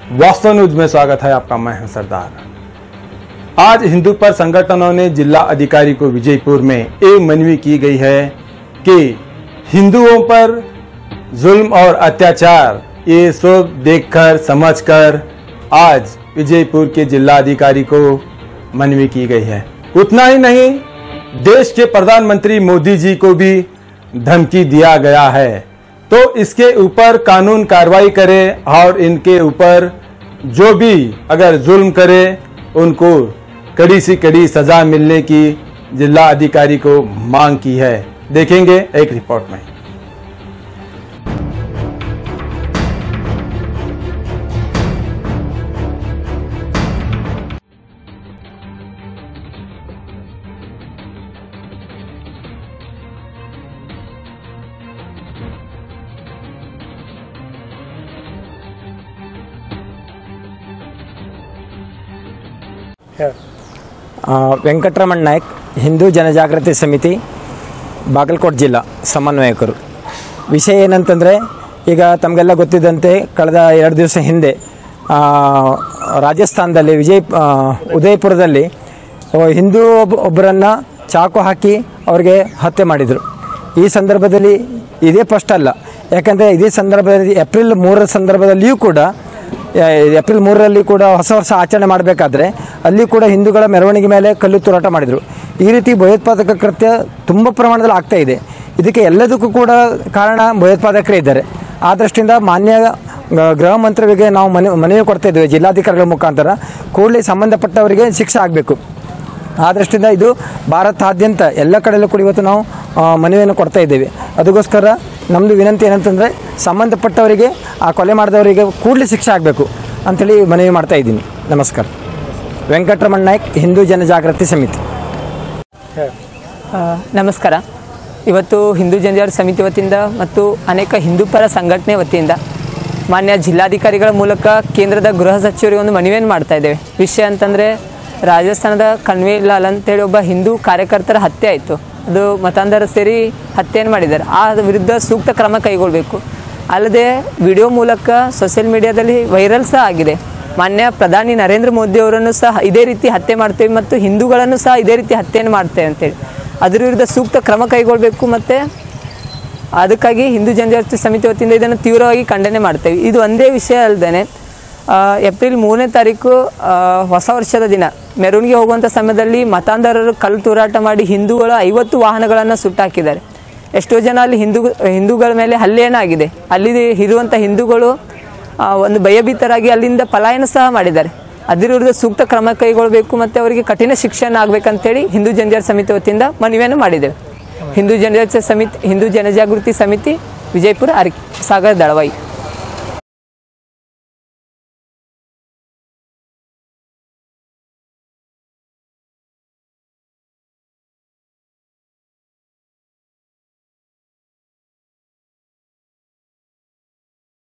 वास्तव न्यूज में स्वागत है आपका मैं हूं सरदार आज हिंदू पर संगठनों ने जिला अधिकारी को विजयपुर में एक मनवी की गई है कि हिंदुओं पर जुल्म और अत्याचार ये सब देखकर समझकर आज विजयपुर के जिला अधिकारी को मनवी की गई है उतना ही नहीं देश के प्रधानमंत्री मोदी जी को भी धमकी दिया गया है तो इसके ऊपर कानून कार्रवाई करे और इनके ऊपर जो भी अगर जुल्म करे उनको कड़ी सी कड़ी सजा मिलने की जिला अधिकारी को मांग की है देखेंगे एक रिपोर्ट में ಆ, ವೆಂಕಟರಮಣ್ ನಾಯ್ಕ್ ಹಿಂದೂ ಜನಜಾಗೃತಿ ಸಮಿತಿ ಬಾಗಲಕೋಟೆ ಜಿಲ್ಲಾ ಸಮನ್ವಯಕರು ವಿಷಯ ಏನಂತಂದರೆ ಈಗ ತಮಗೆಲ್ಲ ಗೊತ್ತಿದ್ದಂತೆ ಕಳೆದ ಎರಡು ದಿವಸ ಹಿಂದೆ ಆ, ರಾಜಸ್ಥಾನದಲ್ಲಿ ವಿಜಯ್ ಆ, ಉದಯಪುರದಲ್ಲಿ ಒ- ಹಿಂದೂ ಒಬ್ಬ ಒಬ್ಬರನ್ನು ಚಾಕು ಹಾಕಿ ಅವ್ರಿಗೆ ಹತ್ಯೆ ಮಾಡಿದರು ಈ ಸಂದರ್ಭದಲ್ಲಿ ಇದೇ ಫಸ್ಟ್ ಅಲ್ಲ ಯಾಕಂದರೆ ಇದೇ ಸಂದರ್ಭದಲ್ಲಿ ಏಪ್ರಿಲ್ ಮೂರರ ಸಂದರ್ಭದಲ್ಲಿಯೂ ಕೂಡ ಆ, ಏಪ್ರಿಲ್ ಮೂರರಲ್ಲಿ ಕೂಡ ಹೊಸ ವರ್ಷ ಆಚರಣೆ ಮಾಡಬೇಕಾದ್ರೆ ಅಲ್ಲಿ ಕೂಡ ಹಿಂದೂಗಳ ಮೆರವಣಿಗೆ ಮೇಲೆ ಕಲ್ಲು ತೂರಾಟ ಮಾಡಿದರು ಈ ರೀತಿ ಭಯೋತ್ಪಾದಕ ಕೃತ್ಯ ತುಂಬ ಪ್ರಮಾಣದಲ್ಲಿ ಆಗ್ತಾ ಇದೆ ಇದಕ್ಕೆ ಎಲ್ಲದಕ್ಕೂ ಕೂಡ ಕಾರಣ ಭಯೋತ್ಪಾದಕರೇ ಇದ್ದಾರೆ ಆ ದೃಷ್ಟಿಯಿಂದ ಮಾನ್ಯ ಆ, ಗೃಹ ಮಂತ್ರಿಗೆ ನಾವು ಮನೆ ಮನವಿ ಕೊಡ್ತಾ ಇದ್ದೇವೆ ಜಿಲ್ಲಾಧಿಕಾರಿಗಳ ಮುಖಾಂತರ ಕೂಡಲೇ ಸಂಬಂಧಪಟ್ಟವರಿಗೆ ಶಿಕ್ಷೆ ಆಗಬೇಕು ಆ ದೃಷ್ಟಿಯಿಂದ ಇದು ಭಾರತಾದ್ಯಂತ ಎಲ್ಲ ಕಡೆಯಲ್ಲೂ ಕೂಡ ಇವತ್ತು ನಾವು ಆ, ಮನವಿಯನ್ನು ಕೊಡ್ತಾ ಇದ್ದೇವೆ ಅದಕ್ಕೋಸ್ಕರ ನಮ್ಮದು ವಿನಂತಿ ಏನಂತಂದರೆ ಸಂಬಂಧಪಟ್ಟವರಿಗೆ ಆ ಕೊಲೆ ಮಾಡಿದವರಿಗೆ ಕೂಡಲೇ ಶಿಕ್ಷೆ ಆಗಬೇಕು ಅಂಥೇಳಿ ಮನವಿ ಮಾಡ್ತಾ ಇದ್ದೀನಿ ನಮಸ್ಕಾರ ವೆಂಕಟರಮಣ್ ನಾಯ್ಕ್ ಹಿಂದೂ ಜನಜಾಗೃತಿ ಸಮಿತಿ ಆ, ನಮಸ್ಕಾರ ಇವತ್ತು ಹಿಂದೂ ಜನಜಾಗೃತಿ ಸಮಿತಿ ವತಿಯಿಂದ ಮತ್ತು ಅನೇಕ ಹಿಂದೂ ಪರ ಸಂಘಟನೆ ವತಿಯಿಂದ ಮಾನ್ಯ ಜಿಲ್ಲಾಧಿಕಾರಿಗಳ ಮೂಲಕ ಕೇಂದ್ರದ ಗೃಹ ಸಚಿವರಿಗೆ ಒಂದು ಮನವಿಯನ್ನು ಮಾಡ್ತಾ ಇದ್ದೇವೆ ವಿಷಯ ಅಂತಂದರೆ ರಾಜಸ್ಥಾನದ ಕನ್ವೇಲ್ ಲಾಲ್ ಅಂತೇಳಿ ಒಬ್ಬ ಹಿಂದೂ ಕಾರ್ಯಕರ್ತರ ಹತ್ಯೆ ಆಯಿತು ಅದು ಮತಾಂಧರ ಸೇರಿ ಹತ್ಯೆಯನ್ನು ಮಾಡಿದ್ದಾರೆ ಆ ವಿರುದ್ಧ ಸೂಕ್ತ ಕ್ರಮ ಕೈಗೊಳ್ಳಬೇಕು ಅಲ್ಲದೆ ವಿಡಿಯೋ ಮೂಲಕ ಸೋಷಿಯಲ್ ಮೀಡಿಯಾದಲ್ಲಿ ವೈರಲ್ ಸಹ ಆಗಿದೆ ಮಾನ್ಯ ಪ್ರಧಾನಿ ನರೇಂದ್ರ ಮೋದಿ ಅವರನ್ನು ಸಹ ಇದೇ ರೀತಿ ಹತ್ಯೆ ಮಾಡ್ತೇವೆ ಮತ್ತು ಹಿಂದೂಗಳನ್ನು ಸಹ ಇದೇ ರೀತಿ ಹತ್ಯೆಯನ್ನು ಮಾಡ್ತೇವೆ ಅಂತೇಳಿ ಅದ್ರ ವಿರುದ್ಧ ಸೂಕ್ತ ಕ್ರಮ ಕೈಗೊಳ್ಳಬೇಕು ಮತ್ತು ಅದಕ್ಕಾಗಿ ಹಿಂದೂ ಜನಜಾಗೃತಿ ಸಮಿತಿ ವತಿಯಿಂದ ಇದನ್ನು ತೀವ್ರವಾಗಿ ಖಂಡನೆ ಮಾಡ್ತೇವೆ ಇದು ಒಂದೇ ವಿಷಯ ಅಲ್ಲದೆ ಏಪ್ರಿಲ್ ಮೂರನೇ ತಾರೀಕು ಆ, ಹೊಸ ವರ್ಷದ ದಿನ ಮೆರವಣಿಗೆ ಹೋಗುವಂಥ ಸಮಯದಲ್ಲಿ ಮತಾಂಧರರು ಕಲ್ಲು ತೂರಾಟ ಮಾಡಿ ಹಿಂದೂಗಳ ಐವತ್ತು ವಾಹನಗಳನ್ನು ಸುಟ್ಟಾಕಿದ್ದಾರೆ ಎಷ್ಟೋ ಜನ ಅಲ್ಲಿ ಹಿಂದೂ ಹಿಂದೂಗಳ ಮೇಲೆ ಹಲ್ಲೆಯೇನೂ ಆಗಿದೆ ಅಲ್ಲಿ ಇರುವಂಥ ಹಿಂದೂಗಳು ಆ, ಒಂದು ಭಯಭೀತರಾಗಿ ಅಲ್ಲಿಂದ ಪಲಾಯನ ಸಹ ಮಾಡಿದ್ದಾರೆ ಅದ್ರ ವಿರುದ್ಧ ಸೂಕ್ತ ಕ್ರಮ ಕೈಗೊಳ್ಳಬೇಕು ಮತ್ತು ಅವರಿಗೆ ಕಠಿಣ ಶಿಕ್ಷಣ ಆಗಬೇಕಂತೇಳಿ ಹಿಂದೂ ಜನಜಾಗೃತಿ ಸಮಿತಿ ವತಿಯಿಂದ ಮನವಿಯನ್ನು ಮಾಡಿದ್ದೇವೆ ಹಿಂದೂ ಜನಜಾಗೃತಿ ಸಮಿತಿ ಹಿಂದೂ ಜನಜಾಗೃತಿ ಸಮಿತಿ ವಿಜಯಪುರ ಅರಕಿ ಸಾಗರ ದಳವಾಯಿ